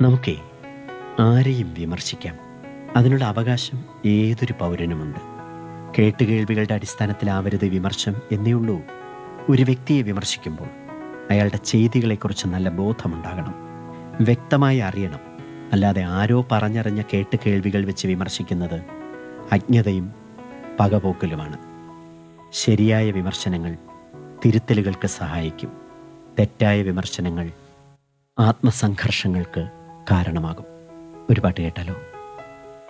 നമുക്കേ ആരെയും വിമർശിക്കാം അതിനുള്ള അവകാശം ഏതൊരു പൗരനുമുണ്ട് കേട്ടുകേൾവികളുടെ അടിസ്ഥാനത്തിലാവരുത് വിമർശം എന്നേ ഉള്ളൂ ഒരു വ്യക്തിയെ വിമർശിക്കുമ്പോൾ അയാളുടെ ചെയ്തികളെക്കുറിച്ച് നല്ല ബോധമുണ്ടാകണം വ്യക്തമായി അറിയണം അല്ലാതെ ആരോ പറഞ്ഞറിഞ്ഞ കേട്ട് കേൾവികൾ വെച്ച് വിമർശിക്കുന്നത് അജ്ഞതയും പകപോക്കലുമാണ് ശരിയായ വിമർശനങ്ങൾ തിരുത്തലുകൾക്ക് സഹായിക്കും തെറ്റായ വിമർശനങ്ങൾ ആത്മസംഘർഷങ്ങൾക്ക് കാരണമാകും ഒരു പാട്ട് കേട്ടാലോ